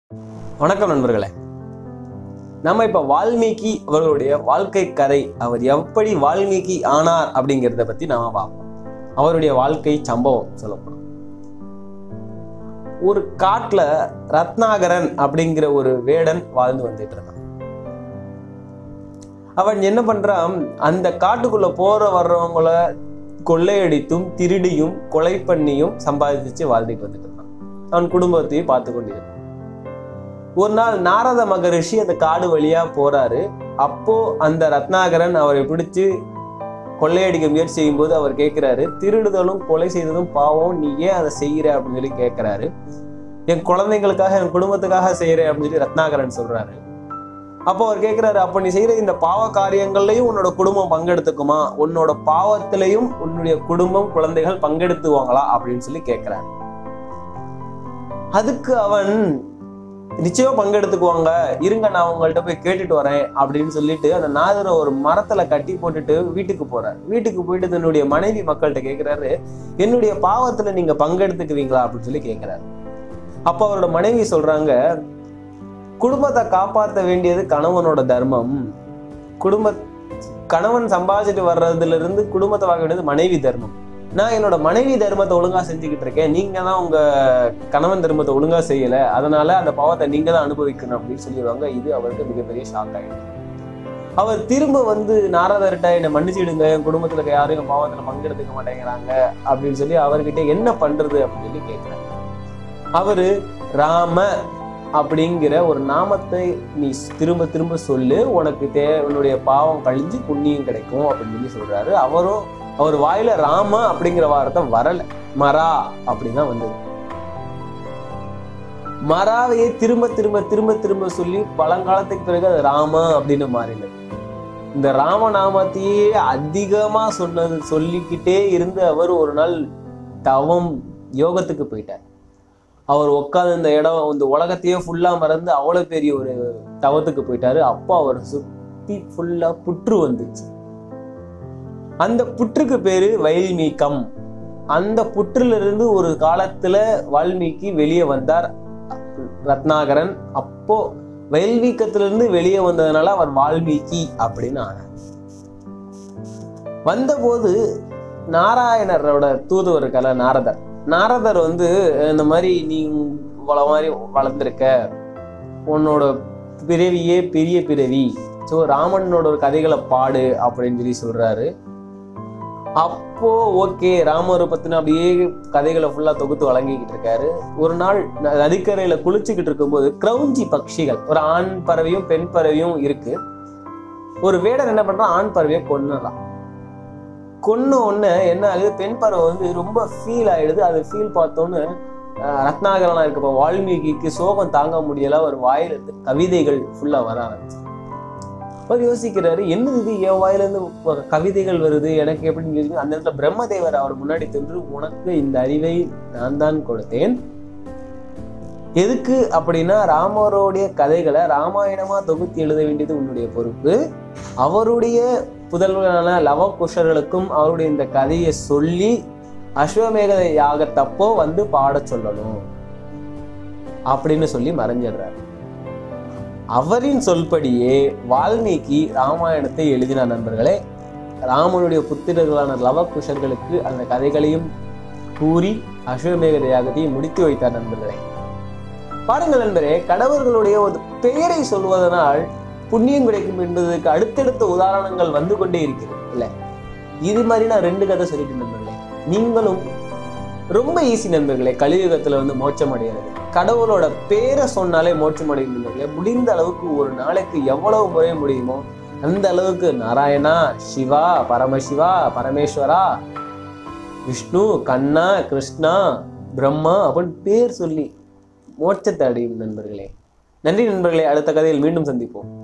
வணக்கம் நண்பர்களே நம்ம இப்ப வால்மீகி அவர்களுடைய வாழ்க்கை கதை அவர் எப்படி வால்மீகி ஆனார் அப்படிங்கிறத பத்தி நாம பார்ப்போம் அவருடைய வாழ்க்கை சம்பவம் சொல்லப்போம் ஒரு காட்டுல ரத்னாகரன் அப்படிங்கிற ஒரு வேடன் வாழ்ந்து வந்துட்டு இருந்தான் அவன் என்ன பண்றான் அந்த காட்டுக்குள்ள போற வர்றவங்கள கொள்ளையடித்தும் திருடியும் கொலை பண்ணியும் சம்பாதிச்சு வாழ்ந்துட்டு வந்துட்டு இருந்தான் அவன் குடும்பத்தையும் பார்த்து கொண்டிருந்தான் ஒரு நாள் நாரத மகரிஷி அந்த காடு வழியா போறாரு அப்போ அந்த ரத்னாகரன் அவரை பிடிச்சு கொள்ளையடிக்க முயற்சி செய்யும்போது அவர் கேட்கிறாரு திருடுதலும் கொலை செய்ததும் பாவம் நீ ஏன் அதை செய்யற அப்படின்னு சொல்லி கேட்கிறாரு என் குழந்தைங்களுக்காக என் குடும்பத்துக்காக செய்யறேன் அப்படின்னு சொல்லி ரத்னாகரன் சொல்றாரு அப்போ அவர் கேட்கிறாரு அப்ப நீ செய்யற இந்த பாவ காரியங்கள்லயும் உன்னோட குடும்பம் பங்கெடுத்துக்குமா உன்னோட பாவத்திலையும் உன்னுடைய குடும்பம் குழந்தைகள் பங்கெடுத்துவாங்களா அப்படின்னு சொல்லி கேட்கிறாரு அதுக்கு அவன் நிச்சயம் பங்கெடுத்துக்குவாங்க இருங்க நான் உங்கள்ட்ட போய் கேட்டுட்டு வரேன் அப்படின்னு சொல்லிட்டு அந்த நாதரை ஒரு மரத்துல கட்டி போட்டுட்டு வீட்டுக்கு போறாரு வீட்டுக்கு போயிட்டு தன்னுடைய மனைவி மக்கள்கிட்ட கேக்குறாரு என்னுடைய பாவத்துல நீங்க பங்கெடுத்துக்குவீங்களா அப்படின்னு சொல்லி கேக்குறாரு அப்ப அவரோட மனைவி சொல்றாங்க குடும்பத்தை காப்பாற்ற வேண்டியது கணவனோட தர்மம் குடும்ப கணவன் சம்பாதிச்சுட்டு வர்றதுல இருந்து குடும்பத்தை பார்க்க வேண்டியது மனைவி தர்மம் நான் என்னோட மனைவி தர்மத்தை ஒழுங்கா செஞ்சுக்கிட்டு இருக்கேன் நீங்க தான் உங்க கணவன் தர்மத்தை ஒழுங்கா செய்யல அதனால அந்த பாவத்தை நீங்க தான் அனுபவிக்கணும் அப்படின்னு சொல்லிடுவாங்க இது அவருக்கு மிகப்பெரிய ஷாக் ஆயிடும் அவர் திரும்ப வந்து நாரதர்கிட்ட என்னை மன்னிச்சிடுங்க என் குடும்பத்துல இருக்க யாரும் என் பாவத்துல பங்கெடுத்துக்க மாட்டேங்கிறாங்க அப்படின்னு சொல்லி அவர்கிட்ட என்ன பண்றது அப்படின்னு சொல்லி கேட்கிறார் அவரு ராம அப்படிங்கிற ஒரு நாமத்தை நீ திரும்ப திரும்ப சொல்லு உனக்கு தே உன்னுடைய பாவம் கழிஞ்சு புண்ணியம் கிடைக்கும் அப்படின்னு சொல்லி சொல்றாரு அவரும் அவர் வாயில ராம அப்படிங்கிற வார்த்தை வரல மரா அப்படின்னு தான் வந்தது மராவையே திரும்ப திரும்ப திரும்ப திரும்ப சொல்லி பழங்காலத்துக்கு பிறகு அது ராம அப்படின்னு மாறினது இந்த ராமநாமத்தையே அதிகமா சொன்னது சொல்லிக்கிட்டே இருந்து அவர் ஒரு நாள் தவம் யோகத்துக்கு போயிட்டார் அவர் உட்காந்து இந்த இடம் இந்த உலகத்தையே ஃபுல்லா மறந்து அவ்வளவு பெரிய ஒரு தவத்துக்கு போயிட்டாரு அப்போ அவர் சுத்தி ஃபுல்லா புற்று வந்துச்சு அந்த புற்றுக்கு பேரு வயல்மீக்கம் அந்த புற்றுல இருந்து ஒரு காலத்துல வால்மீகி வெளியே வந்தார் ரத்னாகரன் அப்போ வயல்வீக்கத்திலிருந்து வெளியே வந்ததுனால அவர் வால்மீகி அப்படின்னு ஆனார் வந்தபோது நாராயணரோட தூதுவர் இருக்கல நாரதர் நாரதர் வந்து இந்த மாதிரி நீ இவ்வளோ மாதிரி வளர்ந்துருக்க உன்னோட பிறவியே பெரிய பிறவி ஸோ ராமனோட ஒரு கதைகளை பாடு அப்படின்னு சொல்லி சொல்றாரு அப்போ ஓகே ராமரை பத்தின அப்படியே கதைகளை ஃபுல்லா தொகுத்து வழங்கிக்கிட்டு இருக்காரு ஒரு நாள் நதிக்கரையில குளிச்சுக்கிட்டு இருக்கும்போது கிரௌஞ்சி பட்சிகள் ஒரு ஆண் பறவையும் பெண் பறவையும் இருக்கு ஒரு வேடன் என்ன பண்றான் ஆண் பறவையை கொன்னுறான் கொன்ன உடனே என்ன ஆகுது பெண் பறவை வந்து ரொம்ப ஃபீல் ஆயிடுது அது ஃபீல் பார்த்தோன்னு அஹ், ரத்னாகரனா இருக்கப்ப வால்மீகிக்கு சோகம் தாங்க முடியல ஒரு வாயிலிருந்து கவிதைகள் ஃபுல்லா வர ஆரம்பிச்சு அவர் யோசிக்கிறாரு என்னது இது என் வாயிலிருந்து ஒரு கவிதைகள் வருது எனக்கு எப்படின்னு யோசிக்க அந்த இடத்துல பிரம்மதேவர் அவர் முன்னாடி சென்று உனக்கு இந்த அறிவை நான் தான் கொடுத்தேன் எதுக்கு அப்படின்னா ராமருடைய கதைகளை ராமாயணமா தொகுத்து எழுத வேண்டியது உன்னுடைய பொறுப்பு அவருடைய புதல்வரான லவகுஷர்களுக்கும் அவருடைய இந்த கதையை சொல்லி அஸ்வமேக யாகத்தப்போ வந்து பாடச் சொல்லணும் அப்படின்னு சொல்லி மறைஞ்சிடுறாரு அவரின் சொல்படியே வால்மீகி ராமாயணத்தை எழுதினார் நண்பர்களே ராமனுடைய புத்திரர்களான லவகுஷர்களுக்கு அந்த கதைகளையும் கூறி அஸ்வமேக யாகத்தையும் முடித்து வைத்தார் நண்பர்களே பாருங்கள் நண்பரே கடவுள்களுடைய ஒரு பெயரை சொல்வதனால் புண்ணியம் கிடைக்கும் என்பதற்கு அடுத்தடுத்த உதாரணங்கள் வந்து கொண்டே இருக்கிறது இல்ல இது மாதிரி நான் ரெண்டு கதை சொல்லிட்டு நண்பர்களே நீங்களும் ரொம்ப ஈஸி நண்பர்களே கலியுகத்துல வந்து மோட்சம் அடைகிறது கடவுளோட பேரை சொன்னாலே மோட்சம் அடையும் நண்பர்களே முடிந்த அளவுக்கு ஒரு நாளைக்கு எவ்வளவு முறை முடியுமோ அந்த அளவுக்கு நாராயணா சிவா பரமசிவா பரமேஸ்வரா விஷ்ணு கண்ணா கிருஷ்ணா பிரம்மா அப்படின்னு பேர் சொல்லி மோட்சத்தை அடையும் நண்பர்களே நன்றி நண்பர்களே அடுத்த கதையில் மீண்டும் சந்திப்போம்